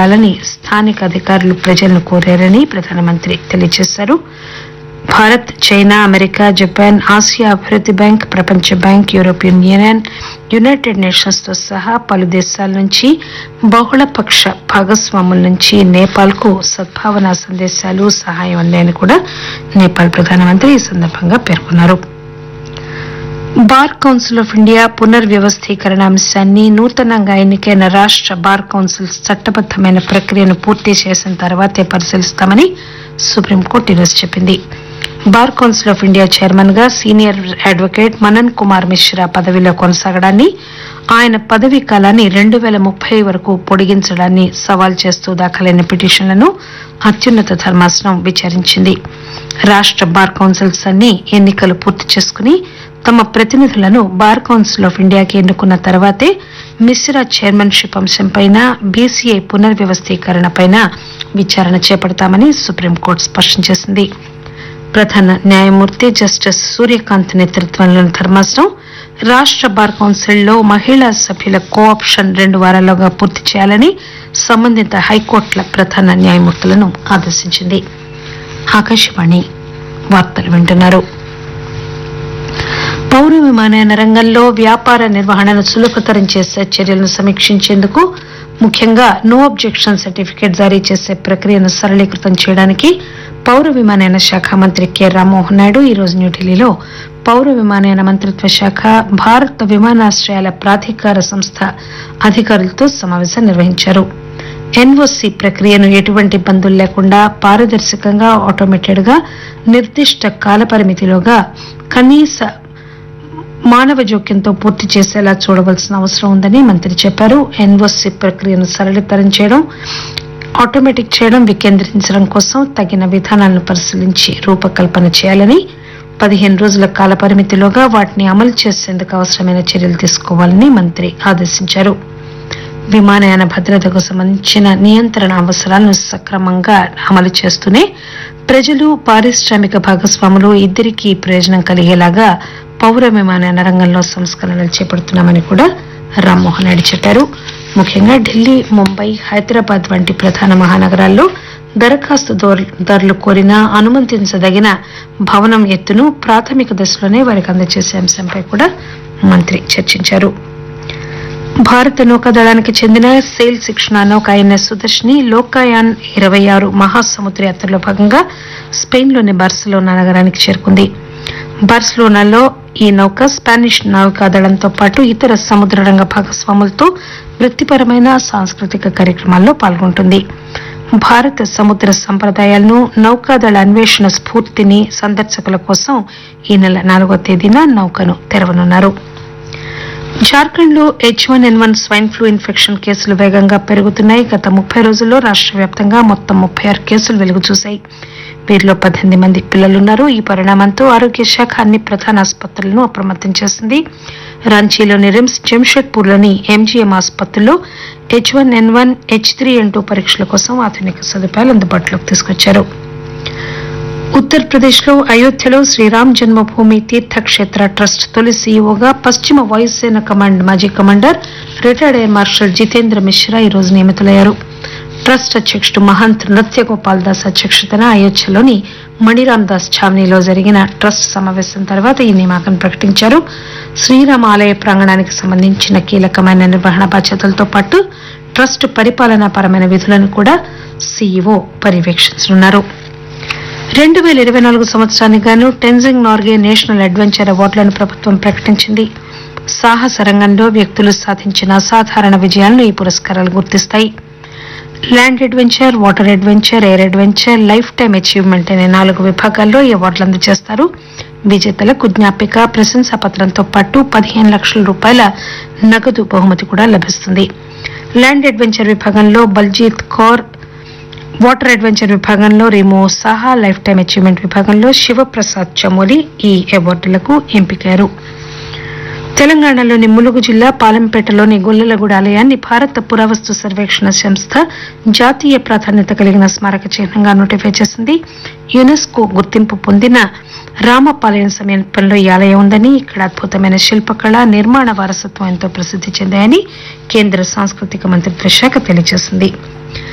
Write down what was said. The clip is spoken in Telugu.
జరగాలని స్థానిక అధికారులు ప్రజలను కోరారని ప్రధానమంత్రి తెలియజేశారు Bharat China America Japan Asia అభివృద్ది బ్యాంక్ ప్రపంచ bank European Union United Nations తో సహా పలు దేశాల నుంచి బహుళపక్ష భాగస్వాముల నుంచి నేపాల్ కు సద్భావన సందేశాలు సహాయం అందాయని కూడా నేపాల్ ప్రధానమంత్రి ఈ సందర్భంగా పేర్కొన్నారు బార్ కౌన్సిల్ ఆఫ్ ఇండియా పునర్వ్యవస్థీకరణ అంశాన్ని నూతనంగా ఎన్నికైన రాష్ట బార్ కౌన్సిల్ చట్టబద్దమైన ప్రక్రియను పూర్తి చేసిన తర్వాతే పరిశీలిస్తామని సుప్రీంకోర్టు ఈరోజు చెప్పింది Bar Council of India chairman గా సీనియర్ అడ్వకేట్ మనన్ కుమార్ మిశ్రా పదవిలో కొనసాగడాన్ని ఆయన పదవీ కాలాన్ని రెండు వేల ముప్పై వరకు పొడిగించడాన్ని సవాల్ చేస్తూ దాఖలైన పిటిషన్లను అత్యున్నత ధర్మాసనం విచారించింది రాష్ట బార్ కౌన్సిల్స్ అన్ని ఎన్నికలు పూర్తి చేసుకుని తమ ప్రతినిధులను బార్ కౌన్సిల్ ఆఫ్ ఇండియాకి ఎన్నుకున్న తర్వాతే మిశ్రా చైర్మన్షిప్ అంశంపైన బీసీఐ పునర్వ్యవస్థీకరణపైన విచారణ చేపడతామని సుప్రీంకోర్టు స్పష్టం చేసింది ప్రధాన న్యాయమూర్తి జస్టిస్ సూర్యకాంత్ నేతృత్వంలోని ధర్మాసనం రాష్ట బార్ కౌన్సిల్లో మహిళా సభ్యుల కో ఆప్షన్ రెండు వారాల్లోగా పూర్తి చేయాలని సంబంధిత హైకోర్టుల ప్రధాన న్యాయమూర్తులను ఆదేశించింది ఆకాశవాణి వార్తలు వింటున్నారు పౌర విమానయాన రంగంలో వ్యాపార నిర్వహణను సులభతరం చేసే చర్యలను సమీక్షించేందుకు ముఖ్యంగా నో అబ్జెక్షన్ సర్టిఫికేట్ జారీ చేసే ప్రక్రియను సరళీకృతం చేయడానికి పౌర విమానయాన శాఖ మంత్రి కె రామ్మోహన్ నాయుడు ఈరోజు న్యూఢిల్లీలో పౌర విమానయాన మంత్రిత్వ శాఖ భారత విమానాశ్రయాల ప్రాధికార సంస్థ అధికారులతో సమావేశం నిర్వహించారు ఎన్ఓసి ప్రక్రియను ఎటువంటి ఇబ్బందులు లేకుండా పారదర్శకంగా ఆటోమేటెడ్ గా నిర్దిష్ట కాలపరిమితిలోగా కనీస మానవ జోక్యంతో పూర్తి చేసేలా చూడవలసిన అవసరం ఉందని మంత్రి చెప్పారు ఎన్ఓసి ప్రక్రియను సరళీతరం చేయడం ఆటోమేటిక్ చేయడం వికేంద్రీకరించడం కోసం తగిన విధానాలను పరిశీలించి రూపకల్పన చేయాలని పదిహేను రోజుల కాల పరిమితిలోగా వాటిని అమలు చేసేందుకు అవసరమైన చర్యలు తీసుకోవాలని మంత్రి ఆదేశించారు విమానయాన భద్రతకు సంబంధించిన నియంత్రణ అవసరాలను సక్రమంగా అమలు చేస్తూనే ప్రజలు పారిశ్రామిక భాగస్వాములు ఇద్దరికీ ప్రయోజనం కలిగేలాగా పౌర విమానయాన రంగంలో సంస్కరణలు చేపడుతున్నామని కూడా రామ్మోహన్ నాయుడు చెప్పారు ముఖ్యంగా ఢిల్లీ ముంబై హైదరాబాద్ వంటి ప్రధాన మహానగరాల్లో దరఖాస్తు దారులు కోరిన అనుమతించదగిన భవనం ఎత్తును ప్రాథమిక దశలోనే వారికి అందజేసే అంశంపై కూడా మంత్రి చర్చించారు భారత నౌకాదళానికి చెందిన సెయిల్ శిక్షణ నౌక ఐఎన్ఎస్ సుదర్శిని లోకాయాన్ ఇరవై ఆరు మహాసముద్ర యాత్రలో భాగంగా స్పెయిన్లోని బార్సిలోనా నగరానికి చేరుకుంది బార్సిలోనాలో ఈ నౌక స్పానిష్ నౌకాదళంతో పాటు ఇతర సముద్ర రంగ భాగస్వాములతో వృత్తిపరమైన సాంస్కృతిక కార్యక్రమాల్లో పాల్గొంటుంది భారత సముద్ర సంప్రదాయాలను నౌకాదళ అన్వేషణ స్ఫూర్తిని సందర్శకుల కోసం ఈ నెల నాలుగో తేదీన నౌకను తెరవనున్నారు జార్ఖండ్ లో H one N one swine flu infection కేసులు వేగంగా పెరుగుతున్నాయి గత ముప్పై రోజుల్లో రాష్ట్ర వ్యాప్తంగా మొత్తం ముప్పై ఆరు కేసులు వెలుగు చూశాయి వీరిలో పద్దెనిమిది మంది పిల్లలున్నారు ఈ పరిణామంతో ఆరోగ్య శాఖ అన్ని ప్రధాన ఆసుపత్రులను అప్రమత్తం చేసింది రాంచీలోని రిమ్స్ జంషెడ్పూర్లోని ఎంజీఎం ఆసుపత్రుల్లో H one N one H three N two పరీక్షల కోసం ఆధునిక సదుపాయాలు అందుబాటులోకి తీసుకొచ్చారు ఉత్తరప్రదేశ్ లో అయోధ్యలో శ్రీరామ్ జన్మభూమి తీర్థక్షేత్ర ట్రస్ట్ తొలి సీఈఓగా పశ్చిమ వాయుసేన కమాండ్ మాజీ commander retired air marshal Jitendra Mishra ఈ రోజు నియమితులయ్యారు ట్రస్ట్ అధ్యక్షుడు మహంత్ నృత్య గోపాల్ దాస్ అధ్యక్షతన అయోధ్యలోని మణిరామ్ దాస్ ఛావనీలో జరిగిన ట్రస్ట్ సమావేశం తర్వాత ఈ నియామకం ప్రకటించారు శ్రీరామ ఆలయ ప్రాంగణానికి సంబంధించిన కీలకమైన నిర్వహణ బాధ్యతలతో పాటు ట్రస్ట్ పరిపాలనా పరమైన విధులను కూడా సీఈఓ పర్యవేక్షించనున్నారు రెండు వేల ఇరవై నాలుగు సంవత్సరానికి గాను టెన్జింగ్ నార్గే నేషనల్ అడ్వెంచర్ అవార్డులను ప్రభుత్వం ప్రకటించింది సాహస రంగంలో వ్యక్తులు సాధించిన అసాధారణ విజయాలను ఈ పురస్కారాలు గుర్తిస్తాయి land adventure water adventure air adventure lifetime achievement అనే నాలుగు విభాగాల్లో ఈ అవార్డులు అందజేస్తారు విజేతలకు జ్ఞాపిక ప్రశంసా పత్రంతో పాటు పదిహేను లక్షల రూపాయల నగదు బహుమతి కూడా లభిస్తుంది ల్యాండ్ అడ్వెంచర్ విభాగంలో బల్జీత్ కౌర్ వాటర్ అడ్వెంచర్ విభాగంలో Rimo Saha lifetime achievement విభాగంలో శివప్రసాద్ చమోలి ఈ అవార్డులకు ఎంపికయ్యారు తెలంగాణలోని ములుగు జిల్లా పాలెంపేటలోని గొల్లలగూడ ఆలయాన్ని భారత పురావస్తు సర్వేక్షణ సంస్థ జాతీయ ప్రాధాన్యత కలిగిన స్మారక చిహ్నంగా నోటిఫై చేసింది యునెస్కో గుర్తింపు పొందిన రామపాలయం సమీపంలో ఈ ఆలయం ఉందని ఇక్కడ అద్భుతమైన శిల్పకళ నిర్మాణ వారసత్వం ఎంతో ప్రసిద్ది చెందాయని కేంద్ర సాంస్కృతిక మంత్రిత్వ శాఖ తెలియజేసింది